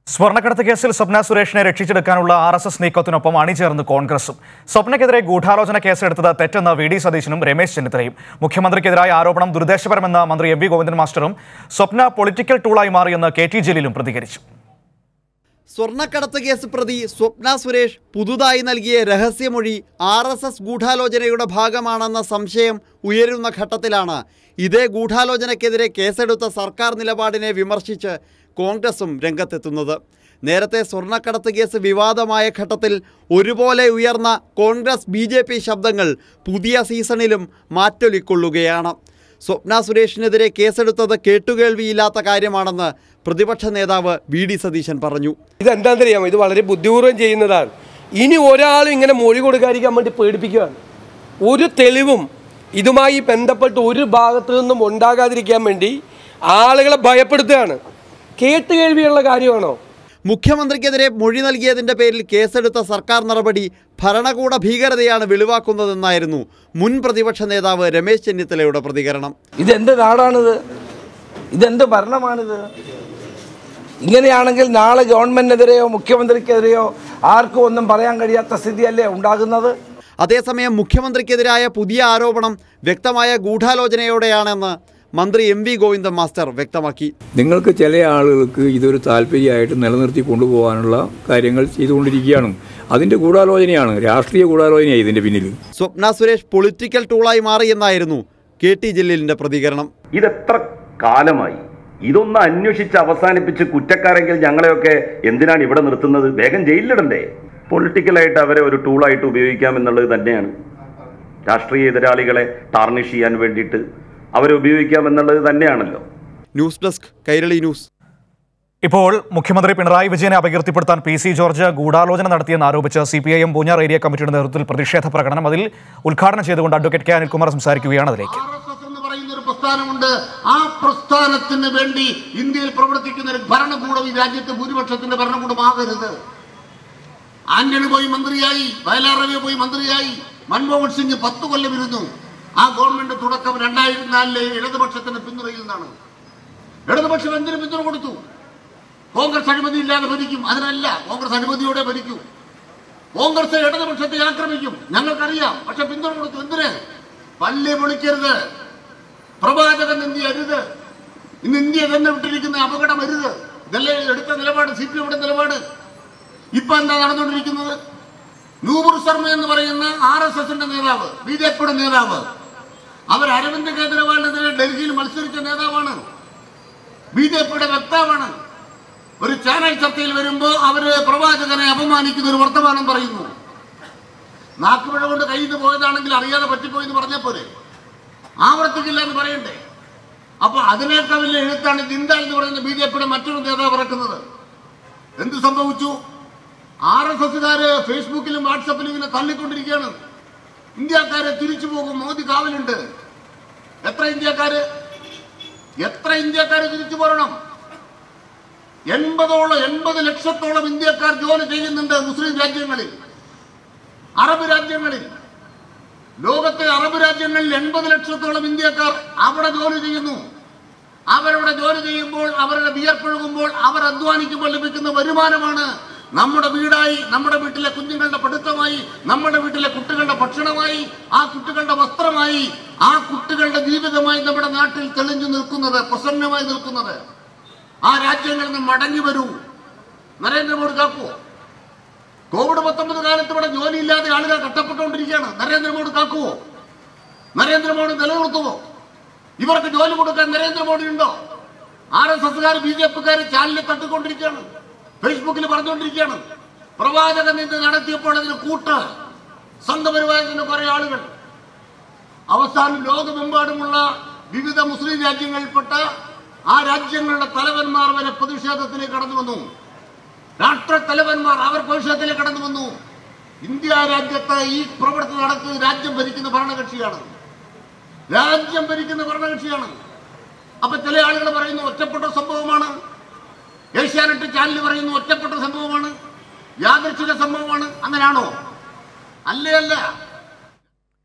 സ്വർണ്ണക്കടത്ത് കേസിൽ സ്വപ്ന സുരേഷിനെ രക്ഷിച്ചെടുക്കാനുള്ള ആർ എസ് എസ് നീക്കത്തിനൊപ്പം അണിചേർന്ന് കോൺഗ്രസും സ്വപ്നയ്ക്കെതിരെ ഗൂഢാലോചന കേസെടുത്തത് തെറ്റെന്ന് വി ഡി സതീശനും രമേശ് ചെന്നിത്തലയും മുഖ്യമന്ത്രിക്കെതിരായ ആരോപണം ദുരുദ്ദേശപരമെന്ന് മന്ത്രി എം വി ഗോവിന്ദൻ മാസ്റ്ററും സ്വപ്ന പൊളിറ്റിക്കൽ ടൂളായി മാറിയെന്ന് കെ ടി ജലീലും പ്രതികരിച്ചു സ്വർണ്ണക്കടത്ത് കേസ് പ്രതി സ്വപ്ന സുരേഷ് പുതുതായി നൽകിയ രഹസ്യമൊഴി ആർ എസ് എസ് ഗൂഢാലോചനയുടെ ഭാഗമാണെന്ന സംശയം ഉയരുന്ന ഘട്ടത്തിലാണ് ഇതേ ഗൂഢാലോചനയ്ക്കെതിരെ കേസെടുത്ത സർക്കാർ നിലപാടിനെ വിമർശിച്ച് കോൺഗ്രസും രംഗത്തെത്തുന്നത് നേരത്തെ സ്വർണ്ണക്കടത്ത് കേസ് വിവാദമായ ഘട്ടത്തിൽ ഒരുപോലെ ഉയർന്ന കോൺഗ്രസ് ബി ജെ പി ശബ്ദങ്ങൾ പുതിയ സീസണിലും മാറ്റൊലിക്കൊള്ളുകയാണ് സ്വപ്ന സുരേഷിനെതിരെ കേസെടുത്തത് കേട്ടുകേൾവിയില്ലാത്ത കാര്യമാണെന്ന് പ്രതിപക്ഷ നേതാവ് വി ഡി സതീശൻ പറഞ്ഞു ഇതെന്താണെന്നറിയാമോ ഇത് വളരെ ബുദ്ധിപൂർവ്വം ചെയ്യുന്നതാണ് ഇനി ഒരാളും ഇങ്ങനെ മൊഴി കൊടുക്കാതിരിക്കാൻ വേണ്ടി പേടിപ്പിക്കുകയാണ് ഒരു തെളിവും ഇതുമായി ബന്ധപ്പെട്ട് ഒരു ഭാഗത്തു നിന്നും ഉണ്ടാകാതിരിക്കാൻ വേണ്ടി ആളുകളെ ഭയപ്പെടുത്തുകയാണ് കേട്ടുകേൾവിയുള്ള കാര്യമാണോ മുഖ്യമന്ത്രിക്കെതിരെ മൊഴി നൽകിയതിന്റെ പേരിൽ കേസെടുത്ത സർക്കാർ നടപടി ഭരണകൂട ഭീകരതയാണ് വെളിവാക്കുന്നതെന്നായിരുന്നു മുൻ പ്രതിപക്ഷ നേതാവ് രമേശ് ചെന്നിത്തലയുടെ പ്രതികരണം ഇതെന്ത് നാടാണിത് ഇതെന്ത് ഭരണമാണിത് ഇങ്ങനെയാണെങ്കിൽ നാളെ ഗവൺമെന്റിനെതിരെയോ മുഖ്യമന്ത്രിക്കെതിരെയോ ആർക്കും ഒന്നും പറയാൻ കഴിയാത്ത സ്ഥിതിയല്ലേ ഉണ്ടാകുന്നത് അതേസമയം മുഖ്യമന്ത്രിക്കെതിരായ പുതിയ ആരോപണം വ്യക്തമായ ഗൂഢാലോചനയോടെയാണെന്ന് മന്ത്രി എം വി ഗോവിന്ദൻ മാസ്റ്റർ വ്യക്തമാക്കി നിങ്ങൾക്ക് ചില ആളുകൾക്ക് ഇതൊരു താല്പര്യമായിട്ട് നിലനിർത്തി കൊണ്ടുപോകാനുള്ള കാര്യങ്ങൾ ചെയ്തുകൊണ്ടിരിക്കുകയാണ് അതിൻ്റെ ഗൂഢാലോചനയാണ് രാഷ്ട്രീയ ഗൂഢാലോചനയാണ് ഇതിൻ്റെ പിന്നിൽ സ്വപ്ന സുരേഷ് പൊളിറ്റിക്കൽ ടൂളായി മാറിയെന്നായിരുന്നു കെ ടി ജലീലിന്റെ പ്രതികരണം ഇതെത്ര കാലമായി ഇതൊന്ന് അന്വേഷിച്ച് അവസാനിപ്പിച്ച് കുറ്റക്കാരെങ്കിൽ ഞങ്ങളെയൊക്കെ എന്തിനാണ് ഇവിടെ നിർത്തുന്നത് വേഗം ജയിലിലിടണ്ടേ പൊളിറ്റിക്കലായിട്ട് അവരെ ഒരു ടൂളായിട്ട് ഉപയോഗിക്കാം എന്നുള്ളത് തന്നെയാണ് രാഷ്ട്രീയ എതിരാളികളെ ടാർണിഷ് ചെയ്യാൻ വേണ്ടിയിട്ട് അവരെ ഉപയോഗിക്കാം എന്നുള്ളത് തന്നെയാണല്ലോ ന്യൂസ് ഡെസ്ക് കൈരളി ന്യൂസ് ഇപ്പോൾ മുഖ്യമന്ത്രി പിണറായി വിജയനെ അപകീർത്തിപ്പെടുത്താൻ പി സി ജോർജ് ഗൂഢാലോചന നടത്തിയെന്ന് ആരോപിച്ച് C P I M Poonjar area കമ്മിറ്റിയുടെ നേതൃത്വത്തിൽ പ്രതിഷേധ പ്രകടനം അതിൽ ഉദ്ഘാടനം ചെയ്തുകൊണ്ട് അഡ്വക്കേറ്റ് കെ അനിൽകുമാർ സംസാരിക്കുകയാണ് അതിലേക്ക് ആർ എസ് എസ് എന്ന് പറയുന്ന ഒരു പ്രസ്ഥാനമുണ്ട് ആ പ്രസ്ഥാനത്തിന് വേണ്ടി ഇന്ത്യയിൽ പ്രവർത്തിക്കുന്ന ഒരു ഭരണകൂടം ഈ രാജ്യത്തെ ഭൂരിപക്ഷത്തിന്റെ ഭരണകൂടമാകരുത് ആന്റണി പോയി മന്ത്രിയായി വയലാർ രവി പോയി മന്ത്രിയായി മൻമോഹൻ സിംഗ് പത്ത് കൊല്ലം ഇരുന്നു ആ ഗവൺമെന്റ് തുടക്കം രണ്ടായിരത്തി നാലിലെ ഇടതുപക്ഷത്തിന്റെ പിന്തുണയിൽ നിന്നാണ് ഇടതുപക്ഷം എന്തിനു പിന്തുണ കൊടുത്തു കോൺഗ്രസ് അഴിമതി ഇല്ലാതെ ഭരിക്കും അതിനല്ല കോൺഗ്രസ് അഴിമതിയോടെ ഭരിക്കൂ കോൺഗ്രസ് ഇടതുപക്ഷത്തെ ആക്രമിക്കും ഞങ്ങൾക്കറിയാം പക്ഷെ പിന്തുണ കൊടുത്തു എന്തിന് പള്ളി പൊളിക്കരുത് പ്രവാചകൻ ഇന്ത്യ അരുത് ഇന്ന് ഇന്ത്യ തന്നെ വിട്ടിരിക്കുന്ന അപകടം അരുത് ഇതല്ലേ എടുത്ത നിലപാട് സി പി എമ്മിന്റെ നിലപാട് ഇപ്പൊ എന്താ നടന്നുകൊണ്ടിരിക്കുന്നത് നൂപുർ ശർമ്മ എന്ന് പറയുന്ന ആർ എസ് എസിന്റെ നേതാവ് ബി ജെ പിയുടെ നേതാവ് അവർ അരവിന്ദ് കേജ്രിവാളിനെതിരെ ഡൽഹിയിൽ മത്സരിച്ച നേതാവാണ് ബി ജെ പിയുടെ വക്താവാണ് ഒരു ചാനൽ ചർച്ചയിൽ വരുമ്പോൾ അവര് പ്രവാചകനെ അപമാനിക്കുന്ന ഒരു വർത്തമാനം പറയുന്നു നാക്കുപിഴ കൊണ്ട് കയ്യിൽ നിന്ന് പോയതാണെങ്കിൽ അറിയാതെ പറ്റിപ്പോയി എന്ന് പറഞ്ഞാൽ പോരെ ആവർത്തിക്കില്ല എന്ന് പറയണ്ടേ അപ്പൊ അതിനേക്കാൾ വലിയ എഴുത്താണ് ജിന്ദാൽ എന്ന് പറയുന്ന ബി ജെ പിയുടെ മറ്റൊരു നേതാവ് ഇറക്കുന്നത് എന്ത് സംഭവിച്ചു ആർ എസ് എസുകാര് ഫേസ്ബുക്കിലും വാട്സപ്പിലും ഇങ്ങനെ തള്ളിക്കൊണ്ടിരിക്കുകയാണ് ഇന്ത്യക്കാരെ തിരിച്ചു പോകും മോദി കാവലുണ്ട് എത്ര ഇന്ത്യക്കാര് എത്ര ഇന്ത്യക്കാര് തിരിച്ചു പോരണം എൺപതോളം എൺപത് ലക്ഷത്തോളം ഇന്ത്യക്കാർ ജോലി ചെയ്യുന്നുണ്ട് മുസ്ലിം രാജ്യങ്ങളിൽ അറബ് രാജ്യങ്ങളിൽ ലോകത്തെ അറബ് രാജ്യങ്ങളിൽ എൺപത് ലക്ഷത്തോളം ഇന്ത്യക്കാർ അവിടെ ജോലി ചെയ്യുന്നു അവരവിടെ ജോലി ചെയ്യുമ്പോൾ അവരുടെ വിയർപ്പൊഴുകുമ്പോൾ അവർ അധ്വാനിക്കുമ്പോൾ ലഭിക്കുന്ന വരുമാനമാണ് നമ്മുടെ വീടായി നമ്മുടെ വീട്ടിലെ കുഞ്ഞുങ്ങളുടെ പഠിത്തമായി നമ്മുടെ വീട്ടിലെ കുട്ടികളുടെ ഭക്ഷണമായി ആ കുട്ടികളുടെ വസ്ത്രമായി ആ കുട്ടികളുടെ ജീവിതമായി നമ്മുടെ നാട്ടിൽ തെളിഞ്ഞു നിൽക്കുന്നത് പ്രസന്നമായി നിൽക്കുന്നത് ആ രാജ്യങ്ങളിൽ നിന്ന് മടങ്ങി വരൂ നരേന്ദ്രമോദി കാക്കുവോ കോവിഡ് പത്തൊമ്പത് കാലത്ത് ഇവിടെ ജോലിയില്ലാതെ ആളുകൾ കഷ്ടപ്പെട്ടുകൊണ്ടിരിക്കുകയാണ് നരേന്ദ്രമോദി കാക്കുവോ നരേന്ദ്രമോദി നിലനിർത്തുവോ ഇവർക്ക് ജോലി കൊടുക്കാൻ നരേന്ദ്രമോദി ഉണ്ടോ ആർ എസ് എസ്സുകാർ ബി ജെ പിക്കാർ ചാനലിൽ തട്ടിക്കൊണ്ടിരിക്കുകയാണ് ഫേസ്ബുക്കിൽ പറഞ്ഞുകൊണ്ടിരിക്കുകയാണ് പ്രവാചകൻ ഇത് നടത്തിയപ്പോൾ അതിന് കൂട്ട് സംഘപരിവാരത്തിന് കുറെ ആളുകൾ അവസാനം ലോകമെമ്പാടുമുള്ള വിവിധ മുസ്ലിം രാജ്യങ്ങളിൽപ്പെട്ട ആ രാജ്യങ്ങളുടെ തലവന്മാർ വരെ പ്രതിഷേധത്തിലേക്ക് കടന്നു വന്നു രാഷ്ട്ര തലവന്മാർ അവർ പ്രതിഷേധത്തിലേക്ക് കടന്നു വന്നു ഇന്ത്യ രാജ്യത്ത് ഈ പ്രവർത്തനം നടത്തുന്ന രാജ്യം ഭരിക്കുന്ന ഭരണകക്ഷിയാണ് രാജ്യം ഭരിക്കുന്ന ഭരണകക്ഷിയാണ് അപ്പൊ ചില ആളുകൾ പറയുന്നു ഒറ്റപ്പെട്ട സംഭവമാണ് ഏഷ്യാനെറ്റ് ചാനൽ പറയുന്നു ഒറ്റപ്പെട്ട സംഭവമാണ് യാദൃച്ഛിക സംഭവമാണ് അങ്ങനെയാണോ അല്ലേ അല്ല